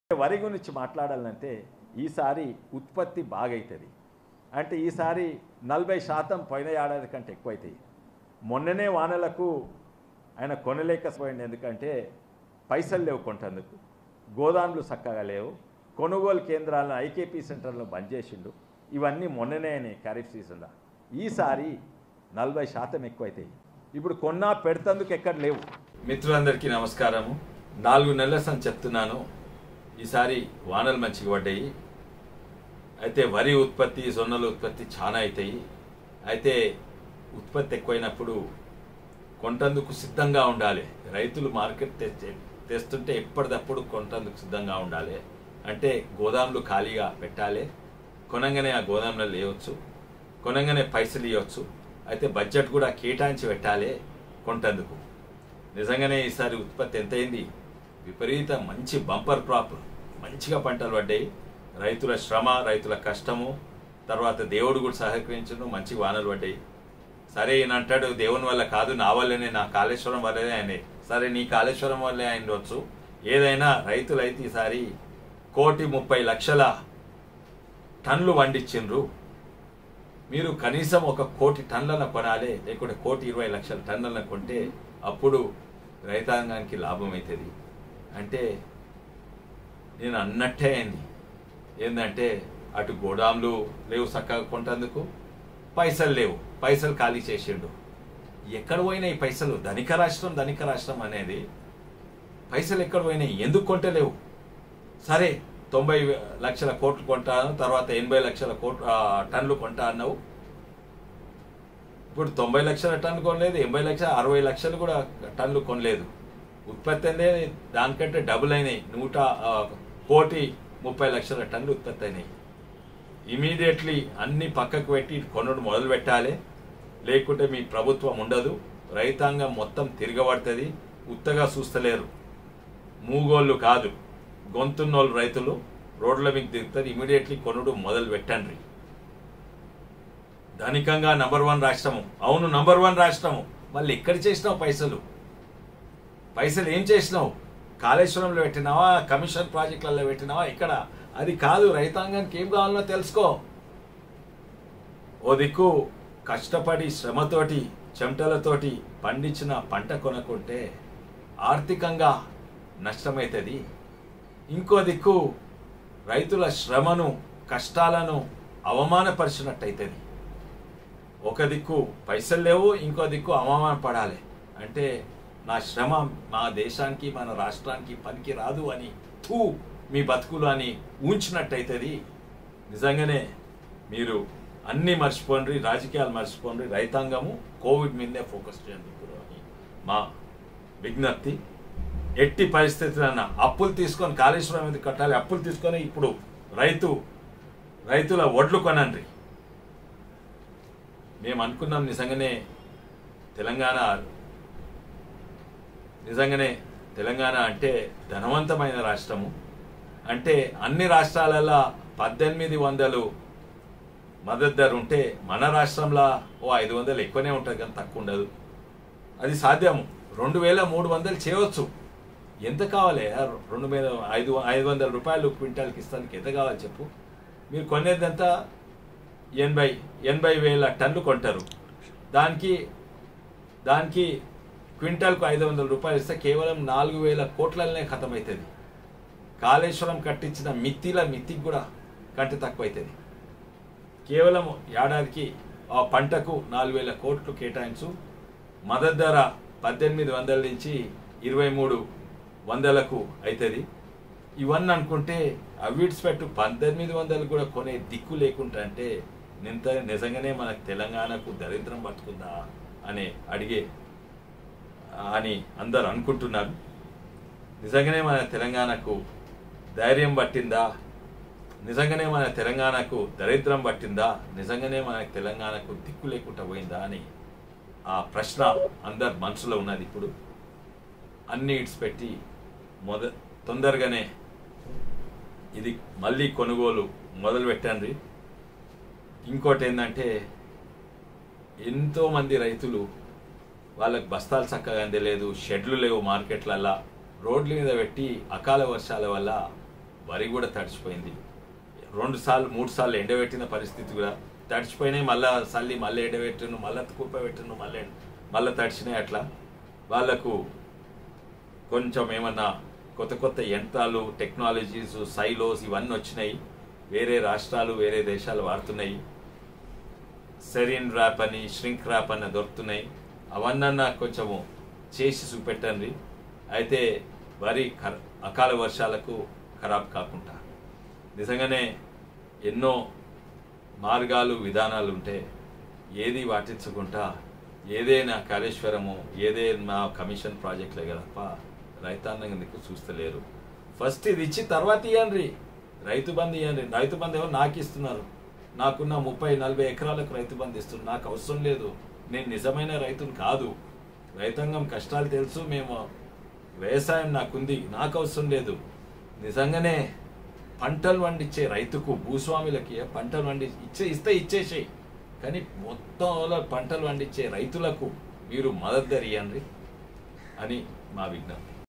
వరి గురించి మాట్లాడాలంటే ఈసారి ఉత్పత్తి బాగైతుంది అంటే ఈసారి నలభై శాతం పోయిన ఏడాది కంటే ఎక్కువైతాయి మొన్ననే వానలకు ఆయన కొనలేకపోయింది ఎందుకంటే పైసలు లేవు కొంటందుకు గోదాములు చక్కగా లేవు కొనుగోలు కేంద్రాలను ఐకేపీ సెంటర్లో బంద్ చేసిండు ఇవన్నీ మొన్ననే అయినాయి ఖరీఫ్ సీజన్లో ఈసారి నలభై శాతం ఎక్కువైతాయి ఇప్పుడు కొన్నా పెడతందుకు ఎక్కడ లేవు మిత్రులందరికీ నమస్కారము నాలుగు నెలల సంది చెప్తున్నాను ఈసారి వానలు మంచిగా పడ్డాయి అయితే వరి ఉత్పత్తి జొన్నల ఉత్పత్తి చాలా అవుతాయి అయితే ఉత్పత్తి ఎక్కువైనప్పుడు కొంటందుకు సిద్ధంగా ఉండాలి రైతులు మార్కెట్ తెచ్చే తెస్తుంటే ఎప్పటిదప్పుడు కొంటందుకు సిద్ధంగా ఉండాలి అంటే గోదాములు ఖాళీగా పెట్టాలి కొనంగానే ఆ గోదాంలో లేవచ్చు కొనంగానే పైసలు ఇవ్వచ్చు అయితే బడ్జెట్ కూడా కేటాయించి పెట్టాలి కొంటందుకు నిజంగానే ఈసారి ఉత్పత్తి ఎంతైంది విపరీత మంచి బంపర్ క్రాప్ మంచిగా పంటలు పడ్డాయి రైతుల శ్రమ రైతుల కష్టము తర్వాత దేవుడు కూడా సహకరించడం మంచి వానలు పడ్డాయి సరే ఈయన అంటాడు దేవుని వల్ల కాదు నా వల్లనే నా కాళేశ్వరం వల్లనే ఆయన సరే నీ కాళేశ్వరం వల్లే ఆయన వచ్చు ఏదైనా రైతులు అయితే ఈసారి కోటి ముప్పై లక్షల టన్లు వండించిండ్రు మీరు కనీసం ఒక కోటి టన్నులను కొనాలి లేకుంటే కోటి ఇరవై లక్షల టన్నులను కొంటే అప్పుడు రైతాంగానికి లాభం అవుతుంది అంటే నేను అన్నట్టే అయింది ఏంటంటే అటు గోడాంలు లేవు చక్కగా కొంటందుకు పైసలు లేవు పైసలు ఖాళీ చేసిండు ఎక్కడ పోయినాయి పైసలు ధనిక రాష్ట్రం ధనిక రాష్ట్రం అనేది పైసలు ఎక్కడ పోయినాయి ఎందుకు కొంటలేవు సరే తొంభై లక్షల కోట్లు కొంటాను తర్వాత ఎనభై లక్షల కోట్లు ఆ, టన్నులు కొంటా అన్నావు ఇప్పుడు తొంభై లక్షల టన్ను కొనలేదు ఎనభై లక్షల అరవై లక్షలు కూడా టన్నులు కొనలేదు ఉత్పత్తి అనేది దానికంటే డబుల్ అయినాయి నూట ఆ, కోటి ముప్పై లక్షల టన్నులు ఉత్పత్తి అయినాయి ఇమీడియట్లీ అన్ని పక్కకు పెట్టి కొనుడు మొదలు పెట్టాలి లేకుంటే మీ ప్రభుత్వం ఉండదు రైతాంగం మొత్తం తిరగబడుతుంది ఉత్తగా చూస్తలేరు మూగోళ్ళు కాదు గొంతున్నోళ్ళు రైతులు రోడ్ల మీద దిగుతారు ఇమీడియట్లీ కొనుడు మొదలు పెట్టండి ధనికంగా నంబర్ వన్ రాష్ట్రము అవును నంబర్ వన్ రాష్ట్రము మళ్ళీ ఎక్కడ చేసినావు పైసలు పైసలు ఏం చేసినావు కాళేశ్వరంలో పెట్టినావా కమిషన్ ప్రాజెక్టులలో పెట్టినావా ఇక్కడ అది కాదు రైతాంగానికి ఏం కావాలో తెలుసుకో ఓ దిక్కు కష్టపడి శ్రమతోటి చెమటలతోటి పండించిన పంట కొనుక్కుంటే ఆర్థికంగా నష్టమవుతుంది ఇంకో దిక్కు రైతుల శ్రమను కష్టాలను అవమానపరిచినట్టయితుంది ఒక దిక్కు పైసలు లేవు ఇంకో దిక్కు అవమానపడాలి అంటే నా శ్రమ మా దేశానికి మన రాష్ట్రానికి పనికి రాదు అని తూ మీ బతుకులు అని ఊంచినట్టయితుంది నిజంగానే మీరు అన్నీ మర్చిపోండి రాజకీయాలు మర్చిపోండి రైతాంగము కోవిడ్ మీదే ఫోకస్ చేయండి ఇప్పుడు అని మా విజ్ఞప్తి ఎట్టి పరిస్థితులన్నా అప్పులు తీసుకొని కాళేశ్వరం మీద కట్టాలి అప్పులు తీసుకొని ఇప్పుడు రైతు రైతుల ఒడ్లు కొనండి మేము అనుకున్నాం నిజంగానే తెలంగాణ నిజంగానే తెలంగాణ అంటే ధనవంతమైన రాష్ట్రము అంటే అన్ని రాష్ట్రాలలో పద్దెనిమిది వందలు మద్దతు ధర ఉంటే మన రాష్ట్రంలో ఓ ఐదు వందలు ఎక్కువనే ఉంటుంది కానీ తక్కువ ఉండదు అది సాధ్యము రెండు వేల మూడు వందలు చేయవచ్చు ఎంత కావాలి ఆ రెండు వేల ఐదు ఐదు వందల రూపాయలు క్వింటాల్కి ఇస్తానికి ఎంత కావాలి చెప్పు మీరు కొనేదంతా ఎనభై ఎనభై వేల టన్ను కొంటారు దానికి దానికి క్వింటాల్కు ఐదు వందల రూపాయలు ఇస్తే కేవలం నాలుగు వేల కోట్లనే ఖతమవుతుంది కాళేశ్వరం కట్టించిన మిత్తిల మిత్తికి కూడా కంటి తక్కువ అవుతుంది కేవలం ఏడాదికి ఆ పంటకు నాలుగు వేల కోట్లు కేటాయించు మద్దతు ధర పద్దెనిమిది వందల నుంచి ఇరవై మూడు వందలకు అవుతుంది ఇవన్నీ అనుకుంటే అవిడ్స్ పెట్టు పద్దెనిమిది వందలు కూడా కొనే దిక్కు లేకుండా అంటే నింత నిజంగానే మనకు తెలంగాణకు దరిద్రం పట్టుకుందా అని అడిగే అని అందరు అనుకుంటున్నారు నిజంగానే మన తెలంగాణకు ధైర్యం పట్టిందా నిజంగానే మన తెలంగాణకు దరిద్రం పట్టిందా నిజంగానే మన తెలంగాణకు దిక్కు లేకుండా పోయిందా అని ఆ ప్రశ్న అందరి మనసులో ఉన్నది ఇప్పుడు అన్ని ఇడ్స్ పెట్టి మొద తొందరగానే ఇది మళ్ళీ కొనుగోలు మొదలు పెట్టండి ఇంకోటి ఏంటంటే ఎంతోమంది రైతులు వాళ్ళకి బస్తాలు చక్కగా అందలేదు షెడ్లు లేవు మార్కెట్లల్లా రోడ్ల మీద పెట్టి అకాల వర్షాల వల్ల వరి కూడా తడిచిపోయింది రెండు సార్లు మూడు సార్లు ఎండబెట్టిన పరిస్థితి కూడా తడిచిపోయినాయి మళ్ళా చల్లి మళ్ళీ ఎండబెట్టును మళ్ళీ కుప్ప పెట్టిను మళ్ళీ మళ్ళీ తడిచినాయి అట్లా వాళ్ళకు కొంచెం ఏమన్నా కొత్త కొత్త యంత్రాలు టెక్నాలజీస్ సైలోస్ ఇవన్నీ వచ్చినాయి వేరే రాష్ట్రాలు వేరే దేశాలు వాడుతున్నాయి సెరిన్ ర్యాప్ అని ష్రింక్ ర్యాప్ అని దొరుకుతున్నాయి అవన్నీ కొంచెము చేసి చూపెట్టండి అయితే వరి ఖర- అకాల వర్షాలకు ఖరాబ్ కాకుండా నిజంగానే ఎన్నో మార్గాలు విధానాలు ఉంటే ఏది పాటించకుండా ఏదైనా కాళేశ్వరము ఏదైనా కమిషన్ ప్రాజెక్టులే కదా తప్ప రైతాంగం దిక్కు చూస్తలేరు ఫస్ట్ ఇది ఇచ్చి తర్వాత ఇవ్వండి రైతు బంధు ఇవ్వండి రైతు బంధు ఏమో నాకు ఇస్తున్నారు నాకున్న ముప్పై నలభై ఎకరాలకు రైతు బంధు ఇస్తున్నారు నాకు అవసరం లేదు నేను నిజమైన రైతుని కాదు రైతాంగం కష్టాలు తెలుసు మేము వ్యవసాయం నాకుంది నాకు అవసరం లేదు నిజంగానే పంటలు పండించే రైతుకు భూస్వాములకి పంటలు పండి ఇచ్చే ఇస్తే ఇచ్చేసేయి కానీ మొత్తంలో పంటలు పండించే రైతులకు మీరు మద్దతు ఇవ్వండి అని మా విజ్ఞప్తి